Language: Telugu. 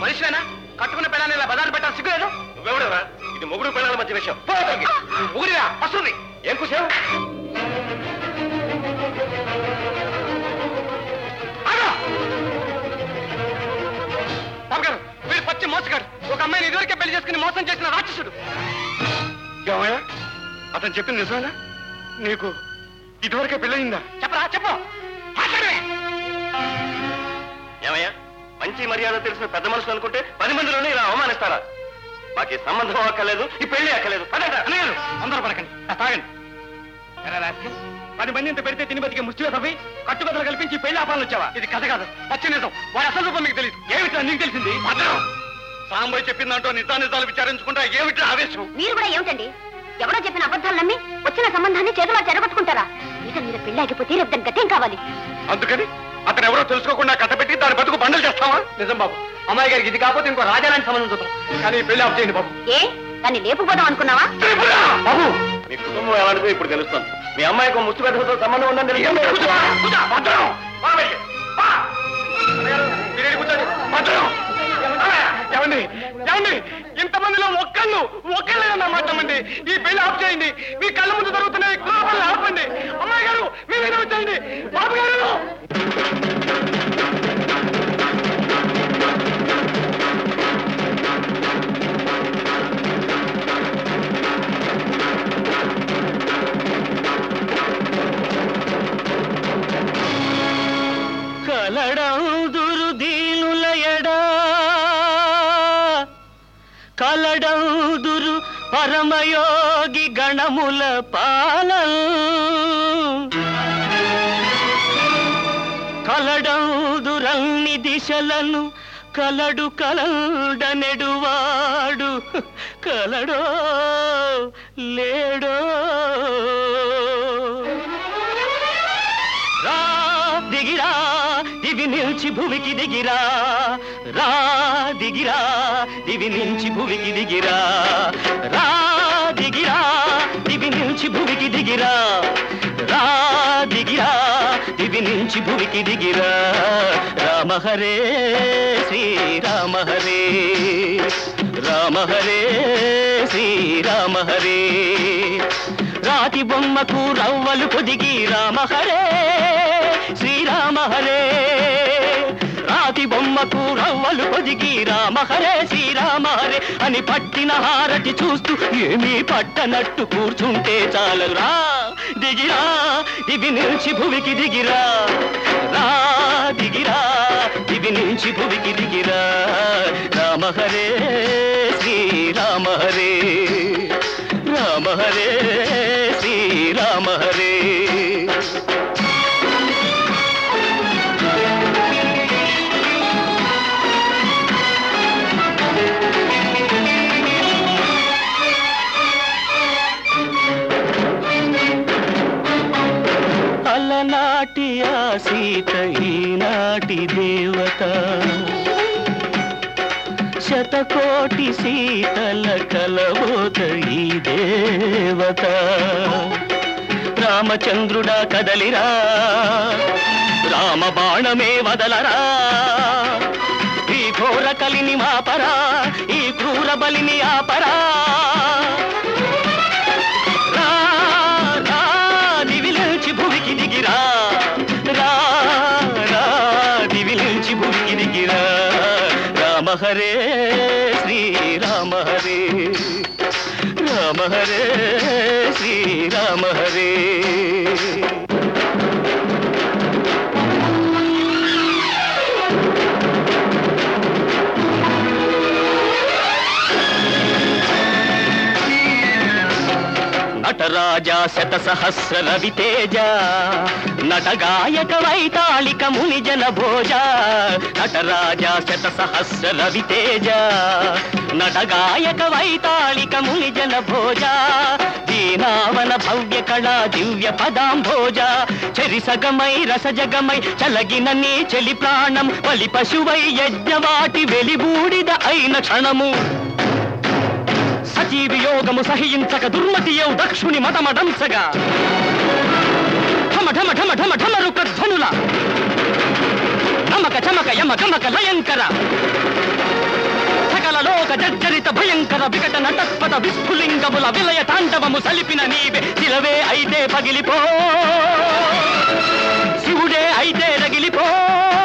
మనిషివేనా కట్టుకున్న పిల్లని ఇలా బజారు పెట్టాలి సిగ్గులేదు నువ్వెవడరా ఇది మొగుడు పిల్లల మధ్య విషయం ఊరిరా వస్తుంది ఏం కూసావు ఆగా! బాబుగారు వీడు పచ్చి మోసగాడు ఒక అమ్మాయిని ఇదివరకే పెళ్లి చేసుకుని మోసం చేసిన రాక్షసుడు ఏమయ్యా అతను చెప్పింది నిజమేనా నీకు ఇదివరకే పెళ్ళయిందా చెప్పరా చెప్పు మాట్లాడవే ఏమయ్యా మంచి మర్యాద తెలిసిన పెద్ద మనుషులు అనుకుంటే పది మందిలోనే ఇలా అవమానిస్తారా మాకు ఈ సంబంధం అక్కర్లేదు ఈ పెళ్లి అక్కర్లేదు పదండి అన్నగారు అందరూ పడకండి ఆ, తాగండి ఎరా రాస్కెల్, పది మంది ఇంత పెడితే తిని బతికే ముష్టిగా తవ్వి కట్టుబద్దలు కల్పించి పెళ్లి ఆపాలని వచ్చావా ఇది కథ కాదు పచ్చి నిజం వాడి అసలు రూపం మీకు తెలియదు ఏమిటా నీకు తెలిసింది భద్రం సాంబోయ్ చెప్పిందంటో నిజా నిజాలు విచారించుకుంటా ఏమిటా ఆవేశం మీరు కూడా ఏమిటండి ఎవరో చెప్పిన అబద్ధాలు నమ్మి వచ్చిన సంబంధాన్ని చేతిలో చెడగొట్టుకుంటారా మీద మీద పెళ్లి ఆగిపోతే రేపు దానికి గతేం కావాలి అందుకని అతను ఎవరో తెలుసుకోకుండా కట్టబెట్టి దాని బతుకు బండలు చేస్తావా నిజం బాబు అమ్మాయి గారికి ఇది కాకపోతే ఇంకో రాజాలాంటి సంబంధం చూద్దాం కానీ ఈ పెళ్లి ఆఫ్ చేయండి బాబు ఏ దాన్ని లేపుపోదాం అనుకున్నావా బాబు మీ కుటుంబం ఎలాంటిదో ఇప్పుడు తెలుస్తుంది మీ అమ్మాయికి ముచ్చు పెద్దతో సంబంధం ఉందని తెలిసిందే. కూర్చో, కూర్చో, భద్రం పా బయటికి, పా. అన్నగారు, మీరేంటి కూర్చోండి భద్రం ఏమండి ఏమండి ఇంతమందిలో ఒక్కళ్ళు ఒక్కళ్ళేనా మాట్లాడండి ఈ పెళ్లి ఆఫ్ చేయండి మీ కళ్ళ ముందు జరుగుతున్న ఈ క్రూర పనులు ఆపండి అమ్మాయి గారు మీరైనా వచ్చేయండి బాబు గారు కలడందురు దీనుల ఎడా కలడందురు పరమయోగి గణముల పాలన్ కలడందురన్ని దిశలను కలడు కలడనెడువాడు కలడో లేడో రా దిగిరా దివి నిలిచి భూమికి దిగిరా రా దిగిరా దివి నిలిచి భూమికి దిగిరా రా దిగిరా దివి నిలిచి భూమికి దిగిరా రా దిగిరా దివి నుంచి భూమికి దిగిరా రామ హరే శ్రీరామ హరే రామ హరే శ్రీరామ హరే రాతి బొమ్మకు రవ్వలు పొదిగి రామ హరే శ్రీరామ హరే రాతి బొమ్మకు రవ్వలు పొదిగి రామ హరే శ్రీరామ హరే అని పట్టిన హారతి చూస్తూ ఏమీ పట్టనట్టు కూర్చుంటే చాలు రా దిగిరా దివి నుంచి భువికి దిగిరా రా దిగిరా దివి నుంచి భువికి దిగిరా రామ హరే శ్రీరామ హరే రామ హరే శ్రీరామ హరే అలనాటి ఆ సీత ఈనాటి దేవత శతకోటి సీతల కలబోత ఈ దేవత రామచంద్రుడా కదలిరా రామ బాణమే వదలరా ఈ ఘోర కలిని మాపరా ఈ క్రూర బలిని ఆపరా రా రా దివిలోంచి భూమికి దిగిరా రా రా దివిలోంచి భూమికి దిగిరా రామ హరే శ్రీరామ హరే రామ హరే శ్రీరామ హరే నటరాజా శత సహస్ర రవితేజ నటగాయక వైతాళిక ముని జన భోజ నటరాజా శత సహస్ర రవితేజ నటగాయక వైతాళిక ముని జన భోజ దీనావన భవ్య కళా దివ్య పదాంభోజ చరిసగమై రసజగమై చలగిన నీ చెలి ప్రాణం బలి పశువై యజ్ఞవాటి వెలిబూడిద అయిన క్షణము సజీవి యోగము సహించక దుర్మతియౌ దక్షుని మతమడంసగా ఢమ ఢమ ఢమ ఢమ ఢమ రుక ధ్వనుల నమక చమక యమ గమక లయంకర సకల లోక జర్జరిత భయంకర వికట నటస్పద విస్ఫులింగముల విలయ తాండవము సలిపిన నీవే శిలవే అయితే పగిలిపో శివుడే అయితే రగిలిపో